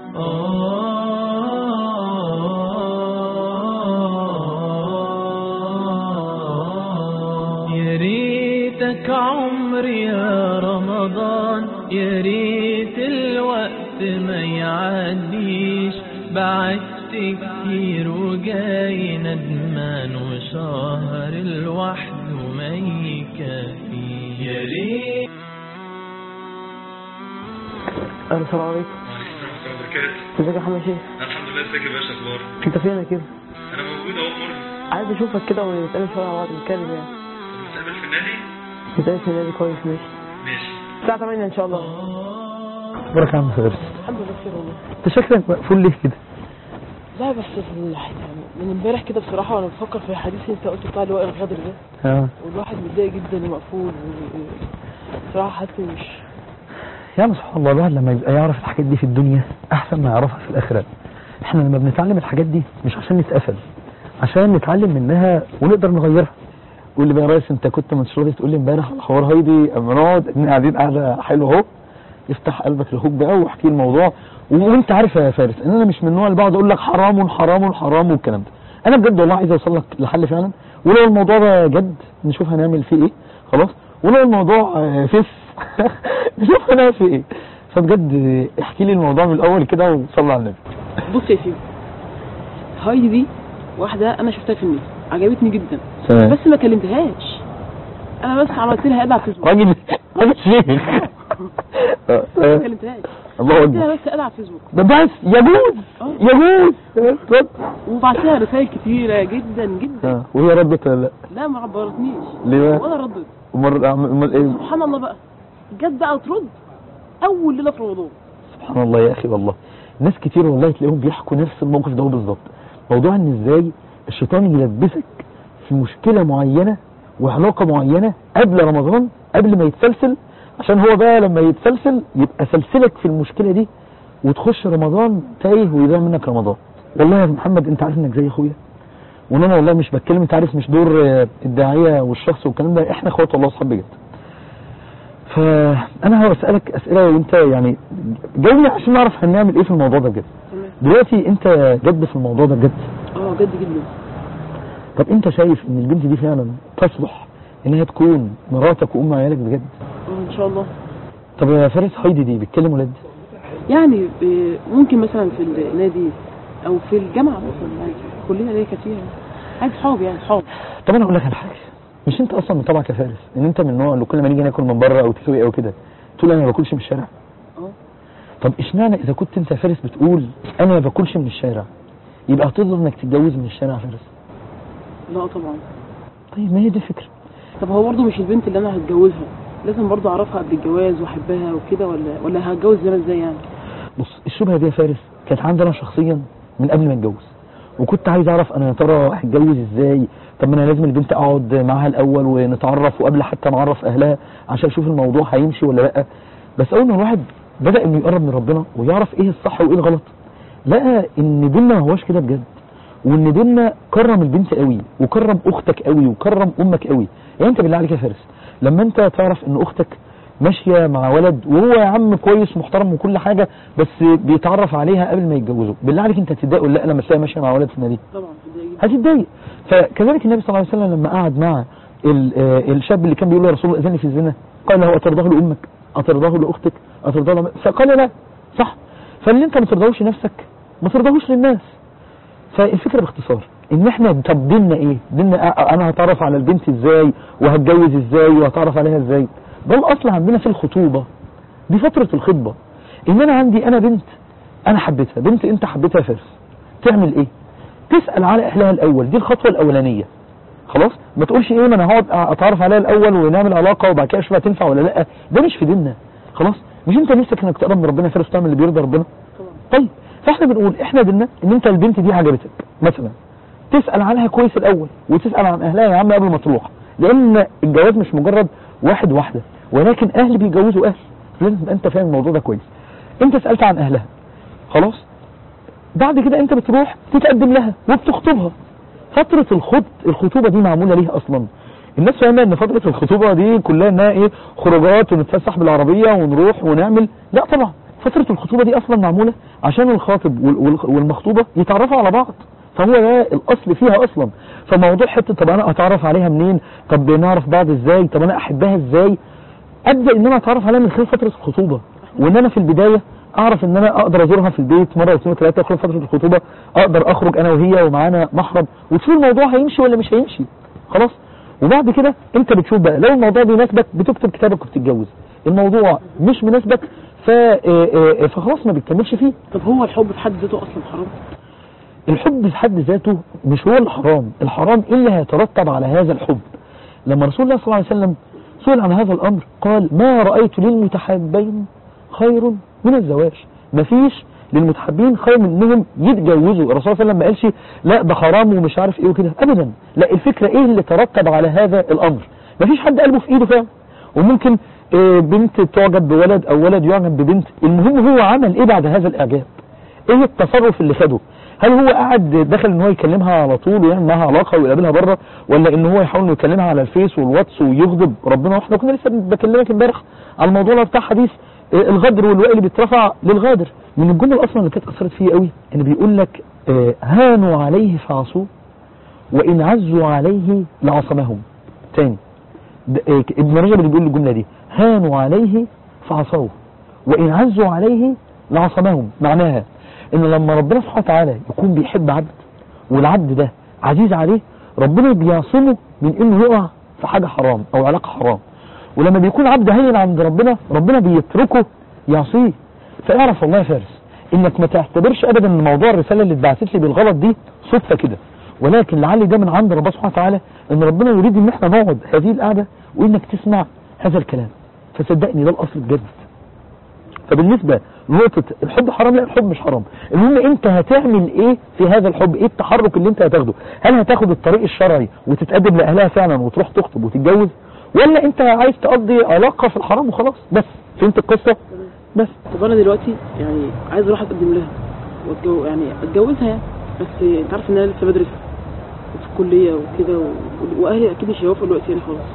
يا ريتك عمري يا رمضان يا ريت الوقت ما يعديش بعدت كتير وجاي ندمان وشهر الوحد ما يكفي يا ريت السلام عليكم وعليكم السلام ورحمة الله وبركاته. ازيك يا محمد شيخ الحمد لله ازيك يا باشا اخبارك انت فينك كده انا موجود اهو مرة عايز اشوفك كده ونتقابل شويه مع بعض نتكلم يعني نتقابل في النادي نتقابل في النادي كويس ماشي ماشي الساعه 8 ان شاء الله بركة يا عم فارس الحمد لله بخير والله انت شكلك مقفول ليه كده لا بس في ال- يعني من امبارح كده بصراحه وانا بفكر في الحديث اللي انت قلته بتاع اللواء الغدر ده اه والواحد متضايق جدا ومقفول و- بصراحه حالتي مش يا عم سبحان الله الواحد لما يبقى يعرف الحاجات دي في الدنيا احسن ما يعرفها في الاخره احنا لما بنتعلم الحاجات دي مش عشان نتقفل عشان نتعلم منها ونقدر نغيرها قول لي بقى يا ريس انت كنت من شويه تقول لي امبارح على حوار هايدي اما نقعد احنا قاعدين قاعده حلوه اهو افتح قلبك لهوك بقى واحكي الموضوع و- وانت عارف يا فارس ان انا مش من النوع اللي بقعد اقول لك حرام حرام حرام والكلام ده انا بجد والله عايز اوصل لك لحل فعلا ولو الموضوع ده جد نشوف هنعمل فيه ايه خلاص ولو الموضوع آه، فيس نشوف هنعمل فيه ايه فبجد آه، احكي لي الموضوع من الاول كده وصلي على النبي بص يا سيدي هايدي دي واحده انا شفتها في النت عجبتني جدا تمام بس ما كلمتهاش انا بس عملت لها اد على الفيسبوك راجل راجل شيخ آه، ما آه، كلمتهاش الله عملت لها اكبر بس اد على الفيسبوك ده بس يجوز اه. يجوز اتفضل. وبعت لها رسائل كتيره جدا جدا آه، وهي ردت ولا لا لا ما عبرتنيش ليه بقى؟ ولا ردت امال امال ايه سبحان الله بقى جت بقى ترد اول ليله في رمضان سبحان الله يا اخي والله ناس كتير والله تلاقيهم بيحكوا نفس الموقف ده هو بالظبط موضوع ان ازاي الشيطان يلبسك في مشكله معينه وعلاقه معينه قبل رمضان قبل ما يتسلسل عشان هو بقى لما يتسلسل يبقى سلسلك في المشكله دي وتخش رمضان تايه ويضيع منك رمضان والله يا محمد انت عارف انك زي اخويا وان انا والله مش بتكلم انت عارف مش دور آه، الداعيه والشخص والكلام ده احنا اخوات والله اصحاب بجد فانا هسالك اسئله وانت يعني جاوبني عشان نعرف هنعمل ايه في الموضوع ده بجد تمام دلوقتي انت جد في الموضوع ده بجد اه جد جدا طب انت شايف ان البنت دي فعلا تصلح انها تكون مراتك وام عيالك بجد اه ان شاء الله طب يا فارس هايدي دي بتكلم ولاد يعني ب- ممكن مثلا في النادي او في الجامعه مثلا عادي كلنا ليه كتير عادي صحاب يعني صحاب طب انا اقول لك على حاجه مش انت اصلا من طبعك يا فارس ان انت من النوع اللي كل ما نيجي ناكل من بره او تسوي او كده تقول انا ما باكلش من الشارع اه طب اشمعنى اذا كنت انت يا فارس بتقول انا ما باكلش من الشارع يبقى هتقدر انك تتجوز من الشارع يا فارس لا طبعا طيب ما هي دي الفكره طب هو برضه مش البنت اللي انا هتجوزها لازم برضه اعرفها قبل الجواز واحبها وكده ولا ولا هتجوز زي ما ازاي يعني بص الشبهه دي يا فارس كانت عندي انا شخصيا من قبل ما اتجوز وكنت عايز اعرف انا يا ترى هتجوز ازاي طب ما انا لازم البنت اقعد معاها الاول ونتعرف وقبل حتى نعرف اهلها عشان اشوف الموضوع هيمشي ولا لا بس اول ما الواحد بدا انه يقرب من ربنا ويعرف ايه الصح وايه الغلط لقى ان ديننا ما هوش كده بجد وان ديننا كرم البنت قوي وكرم اختك قوي وكرم امك قوي يعني انت بالله عليك يا فارس لما انت تعرف ان اختك ماشيه مع ولد وهو يا عم كويس محترم وكل حاجه بس بيتعرف عليها قبل ما يتجوزوا بالله عليك انت هتتضايق ولا لا لما تلاقيها ماشيه مع ولد في النادي طبعا ده جدا هتتضايق فكذلك النبي صلى الله عليه وسلم لما قعد مع ال- آه، الشاب اللي كان بيقول له يا رسول الله اذني في الزنا قال له اترضاه لامك اترضاه لاختك اترضاه لم... فقال لا صح فاللي انت ما ترضاهوش لنفسك ما ترضاهوش للناس فالفكره باختصار ان احنا طب ديننا ايه ديننا أ- انا هتعرف على البنت ازاي وهتجوز ازاي وهتعرف عليها ازاي ده الاصل عندنا في الخطوبه دي فتره الخطبه ان انا عندي انا بنت انا حبيتها بنت انت حبيتها يا فارس تعمل ايه تسال على اهلها الاول دي الخطوه الاولانيه خلاص ما تقولش ايه ما انا هقعد اتعرف عليها الاول ونعمل علاقه وبعد كده اشوف هتنفع ولا لا ده مش في ديننا خلاص مش انت نفسك انك تقرب من ربنا يا فارس وتعمل اللي بيرضي ربنا طيب فاحنا بنقول احنا ديننا ان انت البنت دي عجبتك مثلا تسال عنها كويس الاول وتسال عن اهلها يا عم قبل ما تروح لان الجواز مش مجرد واحد واحده ولكن اهل بيجوزوا اهل لازم تبقى انت فاهم الموضوع ده كويس انت سالت عن اهلها خلاص بعد كده انت بتروح تتقدم لها وبتخطبها فترة الخط الخطوبة دي معمولة ليه اصلا الناس فاهمة ان فترة الخطوبة دي كلها انها ايه خروجات ونتفسح بالعربية ونروح ونعمل لا طبعا فترة الخطوبة دي اصلا معمولة عشان الخاطب وال- وال- والمخطوبة يتعرفوا على بعض فهو ده الاصل فيها اصلا فموضوع حتة طب انا اتعرف عليها منين طب نعرف بعض ازاي طب انا احبها ازاي ابدا ان انا اتعرف عليها من خلال فترة الخطوبة وان انا في البداية اعرف ان انا اقدر ازورها في البيت مرة واثنين وثلاثة خلال فترة الخطوبة اقدر اخرج انا وهي ومعانا محرم وتشوف الموضوع هيمشي ولا مش هيمشي خلاص وبعد كده انت بتشوف بقى لو الموضوع بيناسبك بتكتب كتابك وبتتجوز الموضوع مش مناسبك ف آه، آه، فخلاص ما بتكملش فيه طب هو الحب في حد ذاته اصلا حرام الحب في حد ذاته مش هو الحرام الحرام إيه اللي هيترتب على هذا الحب لما رسول الله صلى الله عليه وسلم سئل عن هذا الأمر قال ما رأيت للمتحابين خير من الزواج مفيش للمتحابين خير من انهم يتجوزوا الرسول صلى الله عليه وسلم ما قالش لا ده حرام ومش عارف ايه وكده ابدا لا الفكرة ايه اللي ترتب على هذا الامر مفيش حد قلبه في ايده فعلا وممكن آه، بنت تعجب بولد او ولد يعجب ببنت المهم هو عمل ايه بعد هذا الاعجاب ايه التصرف اللي خده هل هو قاعد داخل ان هو يكلمها على طول ويعمل معاها علاقه ويقابلها بره ولا ان هو يحاول انه يكلمها على الفيس والواتس ويغضب ربنا واحنا كنا لسه بكلمك امبارح على الموضوع ده بتاع حديث آه، الغدر والوائل اللي بيترفع للغادر من الجمله اصلا اللي كانت اثرت فيه قوي ان بيقول لك آه، هانوا عليه فعصوه وان عزوا عليه لعصمهم تاني ده- آه، ابن رجب اللي بيقول الجمله دي هانوا عليه فعصوه وإن عزوا عليه لعصمهم معناها إن لما ربنا سبحانه وتعالى يكون بيحب عبد والعبد ده عزيز عليه ربنا بيعصمه من إنه يقع في حاجة حرام أو علاقة حرام ولما بيكون عبد هين عند ربنا ربنا بيتركه يعصيه فاعرف والله يا فارس إنك ما تعتبرش أبدا إن موضوع الرسالة اللي اتبعتت لي بالغلط دي صدفة كده ولكن لعل ده من عند ربنا سبحانه وتعالى إن ربنا يريد إن احنا نقعد هذه القعدة وإنك تسمع هذا الكلام فصدقني ده الأصل بجد فبالنسبة لنقطة الحب حرام لا الحب مش حرام المهم انت هتعمل ايه في هذا الحب ايه التحرك اللي انت هتاخده هل هتاخد الطريق الشرعي وتتقدم لأهلها فعلا وتروح تخطب وتتجوز ولا انت عايز تقضي علاقة في الحرام وخلاص بس فهمت القصة بس طب انا دلوقتي يعني عايز اروح اتقدم لها واتجو يعني اتجوزها يعني بس انت عارف ان انا لسه بدرس وفي الكليه وكده و... واهلي اكيد مش هيوافقوا دلوقتي يعني خلاص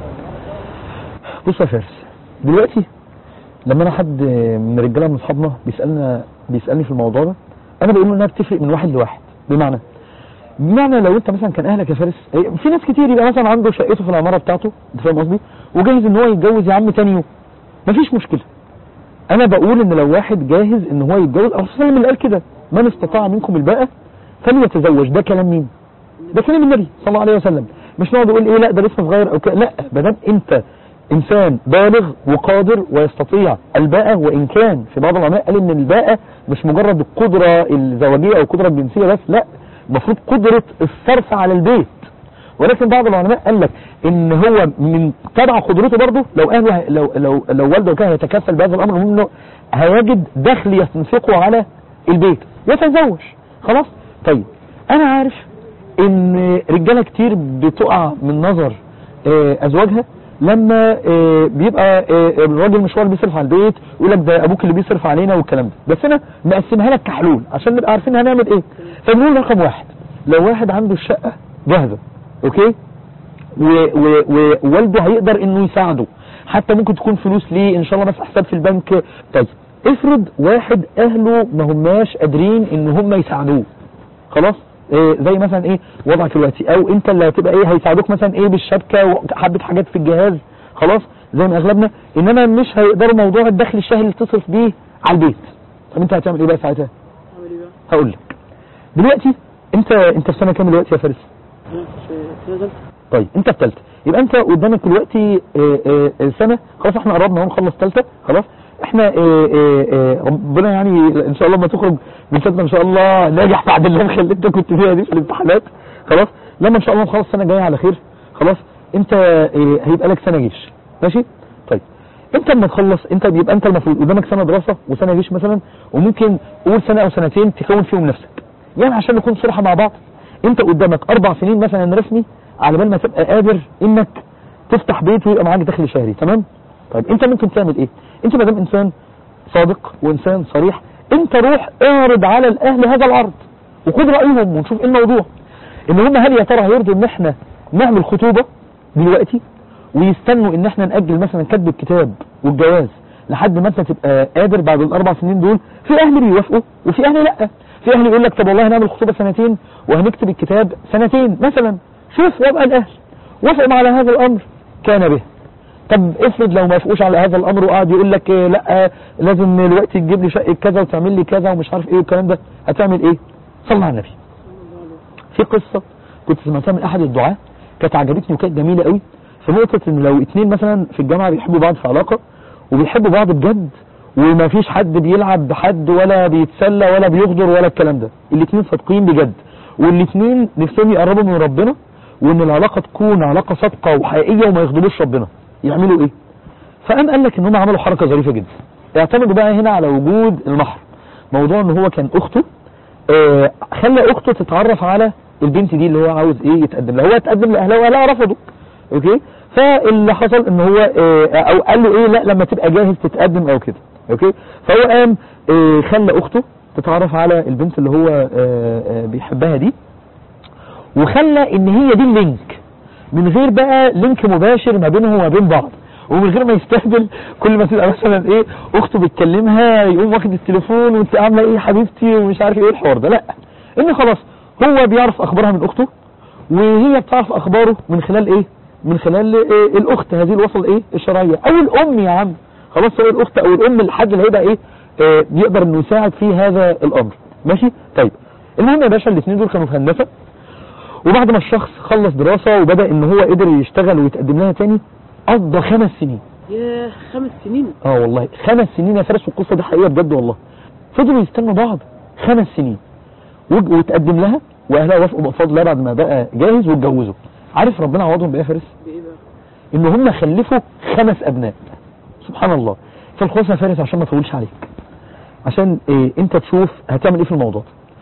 بص يا فارس دلوقتي لما انا حد من الرجاله من اصحابنا بيسالنا بيسالني في الموضوع ده انا بقول له انها بتفرق من واحد لواحد بمعنى بمعنى لو انت مثلا كان اهلك يا فارس إيه، في ناس كتير يبقى مثلا عنده شقته في العماره بتاعته انت فاهم قصدي وجاهز ان هو يتجوز يا عم تاني يوم مفيش مشكله انا بقول ان لو واحد جاهز ان هو يتجوز الرسول صلى الله عليه وسلم اللي قال كده من استطاع منكم الباءة فليتزوج ده كلام مين ده كلام النبي صلى الله عليه وسلم مش نقعد نقول ايه لا ده لسه صغير او كده لا ما دام انت انسان بالغ وقادر ويستطيع الباءة وان كان في بعض العلماء قال ان الباءة مش مجرد القدرة الزواجية او القدرة الجنسية بس لا المفروض قدرة الصرف على البيت ولكن بعض العلماء قال لك ان هو من تبع قدرته برضه لو اهله لو لو لو والده كان يتكفل بهذا الامر المهم انه هيجد دخل ينفقه على البيت يتزوج خلاص طيب انا عارف ان رجاله كتير بتقع من نظر آه، ازواجها لما آه، بيبقى آه، الراجل مش هو اللي بيصرف على البيت يقول لك ده ابوك اللي بيصرف علينا والكلام ده بس انا مقسمها لك كحلول عشان نبقى عارفين هنعمل ايه فبنقول رقم واحد لو واحد عنده الشقه جاهزه اوكي و- و- ووالده هيقدر انه يساعده حتى ممكن تكون فلوس ليه ان شاء الله بس حساب في البنك طيب افرض واحد اهله ما هماش قادرين ان هم يساعدوه خلاص إيه زي مثلا ايه وضعك دلوقتي او انت اللي هتبقى ايه هيساعدوك مثلا ايه بالشبكه وحبه حاجات في الجهاز خلاص زي ما اغلبنا انما مش هيقدروا موضوع الدخل الشهري اللي تصرف بيه على البيت طب انت هتعمل ايه بقى ساعتها اعمل ايه بقى؟ هقول لك دلوقتي انت انت في سنه كام دلوقتي يا فارس انا في سنه ثالثه طيب انت في ثالثه يبقى انت قدامك دلوقتي اه، اه، اه، سنه خلاص احنا قربنا اهو نخلص ثالثه خلاص احنا اه، اه، اه، ربنا يعني ان شاء الله ما تخرج من ثالثه ان شاء الله ناجح بعد اللي اللي انت كنت فيها دي في الامتحانات خلاص لما ان شاء الله نخلص السنه الجايه على خير خلاص انت اه، هيبقى لك سنه جيش ماشي طيب انت لما تخلص انت بيبقى انت المفروض قدامك سنه دراسه وسنه جيش مثلا وممكن قول سنه او سنتين تكون فيهم نفسك يعني عشان نكون صراحه مع بعض انت قدامك اربع سنين مثلا رسمي على بال ما تبقى قادر انك تفتح بيت ويبقى معاك دخل شهري تمام طيب انت ممكن تعمل ايه انت ما دام انسان صادق وانسان صريح انت روح اعرض على الاهل هذا العرض وخد رايهم ونشوف ايه الموضوع ان هم هل يا ترى هيرضوا ان احنا نعمل خطوبه دلوقتي ويستنوا ان احنا ناجل مثلا كتب الكتاب والجواز لحد ما انت تبقى قادر بعد الاربع سنين دول في اهل بيوافقوا وفي اهل لا في اهل يقول لك طب والله هنعمل خطوبه سنتين وهنكتب الكتاب سنتين مثلا شوف وابقى الاهل وافقوا على هذا الامر كان به طب افرض لو ما وافقوش على هذا الامر وقعد يقول لك إيه لا لازم الوقت تجيب لي شقه كذا وتعمل لي كذا ومش عارف ايه والكلام ده هتعمل ايه صلى على النبي في قصه كنت سمعتها من احد الدعاه كانت عجبتني وكانت جميله قوي في نقطه ان لو اتنين مثلا في الجامعه بيحبوا بعض في علاقه وبيحبوا بعض بجد وما فيش حد بيلعب بحد ولا بيتسلى ولا بيغدر ولا الكلام ده الاتنين صادقين بجد والاتنين نفسهم يقربوا من ربنا وان العلاقه تكون علاقه صادقه وحقيقيه وما يغضبوش ربنا يعملوا ايه فقام قال لك ان هم عملوا حركه ظريفه جدا اعتمدوا بقى هنا على وجود المحر موضوع ان هو كان اخته آه خلى اخته تتعرف على البنت دي اللي هو عاوز ايه يتقدم لها هو اتقدم لاهلها واهلها رفضوا اوكي فاللي حصل ان هو آه او قال له ايه لا لما تبقى جاهز تتقدم او كده اوكي فهو قام آه خلى اخته تتعرف على البنت اللي هو آه آه بيحبها دي وخلى ان هي دي اللينك من غير بقى لينك مباشر ما بينهم وما بين بعض ومن غير ما يستهبل كل ما تبقى مثلا ايه اخته بتكلمها يقوم واخد التليفون وانت عامله ايه يا حبيبتي ومش عارف ايه الحوار ده لا ان خلاص هو بيعرف اخبارها من اخته وهي بتعرف اخباره من خلال ايه من خلال إيه الاخت هذه الوصل ايه الشرعيه او الام يا عم خلاص هو الاخت او الام الحد اللي هيبقى ايه آه يقدر انه يساعد في هذا الامر ماشي طيب المهم يا باشا الاثنين دول كانوا في هندسه وبعد ما الشخص خلص دراسة وبدأ ان هو قدر يشتغل ويتقدم لها تاني قضى خمس سنين ياه خمس سنين اه والله خمس سنين يا فارس والقصة دي حقيقة بجد والله فضلوا يستنوا بعض خمس سنين وج- وتقدم لها واهلها وافقوا بفضل الله بعد ما بقى جاهز واتجوزوا عارف ربنا عوضهم بايه يا فارس بايه بقى ان هم خلفوا خمس ابناء سبحان الله فالخلاصه يا فارس عشان ما اطولش عليك عشان إيه انت تشوف هتعمل ايه في الموضوع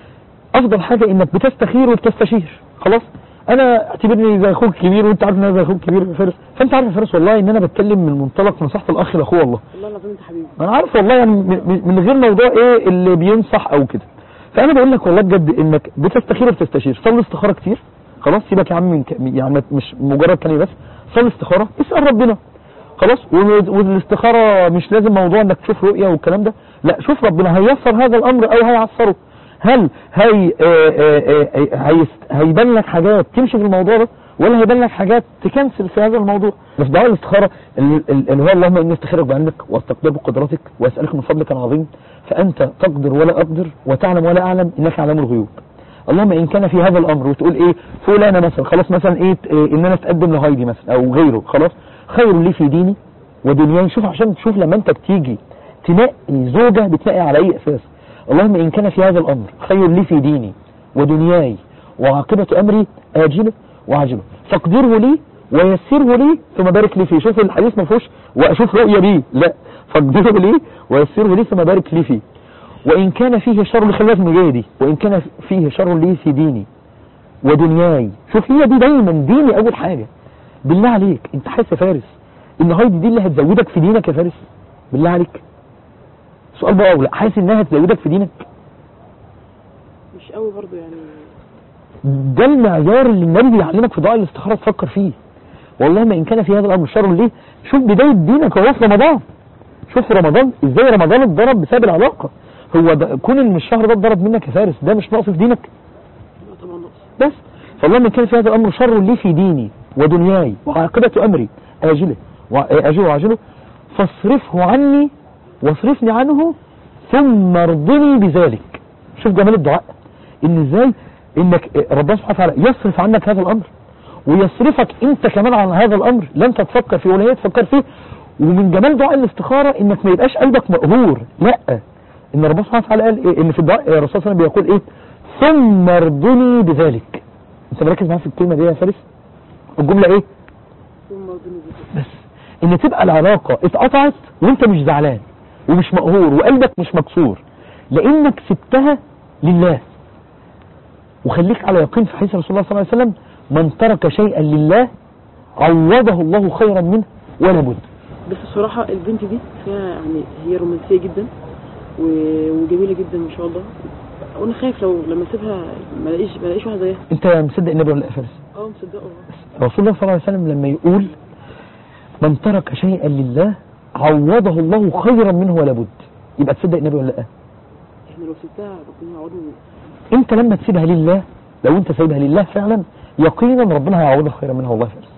ده افضل حاجه انك بتستخير وبتستشير خلاص انا اعتبرني زي اخوك كبير وانت عارف ان انا زي اخوك كبير يا فارس فانت عارف يا فارس والله ان انا بتكلم من منطلق نصيحه الاخ لاخوه والله والله العظيم انت حبيبي انا عارف والله يعني م- م- من غير موضوع ايه اللي بينصح او كده فانا بقول لك والله بجد انك بتستخير وبتستشير صلي استخاره كتير خلاص سيبك يا عم من ك... يعني مش مجرد كلمه بس صلي استخاره اسال ربنا خلاص و- والاستخاره مش لازم موضوع انك تشوف رؤيه والكلام ده لا شوف ربنا هيسر هذا الامر او هيعسره هل هي آه، آه، آه، هيست- هيبان لك حاجات تمشي في الموضوع ده ولا هيبان لك حاجات تكنسل في هذا الموضوع بس دعاء الاستخاره ال- ال- اللي هو اللهم اني استخيرك بعلمك واستقدر بقدرتك واسالك من فضلك العظيم فانت تقدر ولا اقدر وتعلم ولا اعلم انك علام الغيوب اللهم ان كان في هذا الامر وتقول ايه فلانه مثلا خلاص مثلا ايه ت- إيه، ان انا اتقدم لهايدي مثلا او غيره خلاص خير لي في ديني ودنياي شوف عشان تشوف لما انت بتيجي تنقي زوجه بتنقي على اي اساس اللهم ان كان في هذا الامر خير لي في ديني ودنياي وعاقبه امري اجله وعاجله فاقدره لي ويسره لي ثم بارك لي فيه شوف الحديث ما فيهوش واشوف رؤيه بيه لا فاقدره لي ويسره لي ثم بارك لي فيه وإن كان فيه شر خلاف من جاية دي وإن كان فيه شر لي في ديني ودنياي شوف هي دي دايما ديني أول حاجة بالله عليك أنت حاسس يا فارس إن هايدي دي اللي هتزودك في دينك يا فارس بالله عليك سؤال بقى أولى حاسس إنها هتزودك في دينك مش قوي برضو يعني ده المعيار اللي النبي بيعلمك في دعاء الاستخارة تفكر فيه والله ما إن كان في هذا الأمر شر ليه شوف بداية دينك وهو في رمضان شوف رمضان ازاي رمضان اتضرب بسبب العلاقة هو ده كون ان الشهر ده اتضرب منك يا فارس ده مش نقص في دينك لا طبعا نقص بس فالله من كان في هذا الامر شر لي في ديني ودنياي وعاقبة امري اجله واجله وعاجله فاصرفه عني واصرفني عنه ثم ارضني بذلك شوف جمال الدعاء ان ازاي انك ربنا سبحانه وتعالى يصرف عنك هذا الامر ويصرفك انت كمان عن هذا الامر لا انت تفكر فيه ولا هي تفكر فيه ومن جمال دعاء الاستخارة انك ما يبقاش قلبك مقهور لا ان ربنا سبحانه وتعالى قال إيه ان في الدعاء الرسول صلى الله عليه وسلم بيقول ايه ثم ارضني بذلك انت مركز معايا في الكلمة دي يا فارس الجملة ايه ثم ربنا يجزيك. بس ان تبقى العلاقة اتقطعت وانت مش زعلان ومش مقهور وقلبك مش مكسور لانك سبتها لله وخليك على يقين في حديث رسول الله صلى الله عليه وسلم من ترك شيئا لله عوضه الله خيرا منه ولا بد بس الصراحة البنت دي فيها يعني هي رومانسية جدا و- وجميلة جدا ما شاء الله وانا خايف لو لما اسيبها ما الاقيش ما الاقيش واحدة زيها انت مصدق النبي ولا لا يا فارس اه مصدقه والله رسول الله صلى الله عليه وسلم لما يقول من ترك شيئا لله عوضه الله خيرا منه ولا بد يبقى تصدق النبي ولا لا احنا لو سبتها ربنا يعوضني انت لما تسيبها لله لو انت سايبها لله فعلا يقينا ربنا هيعوضك خيرا منها والله فارس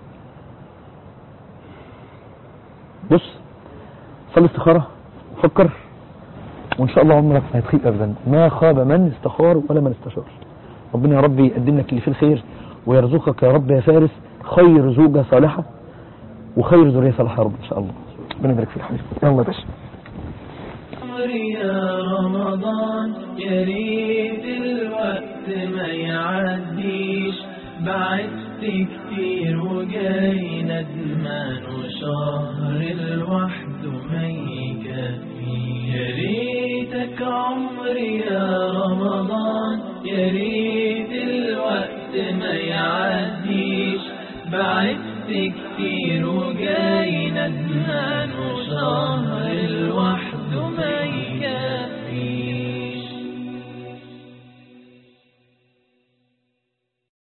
بص صلي استخارة فكر وان شاء الله عمرك ما هتخيب ابدا ما خاب من استخار ولا من استشار ربنا يا رب يقدم لك اللي فيه الخير ويرزقك يا رب يا فارس خير زوجة صالحة وخير ذرية صالحة يا رب ان شاء الله ربنا يبارك فيك حبيبي يلا يا باشا عمري يا رمضان يا ريت الوقت ما يعديش بعدت كتير وجاي ندمان وشهر لوحده ما يكفيش يا ريتك عمري يا رمضان يا ريت الوقت ما يعديش بعدت كتير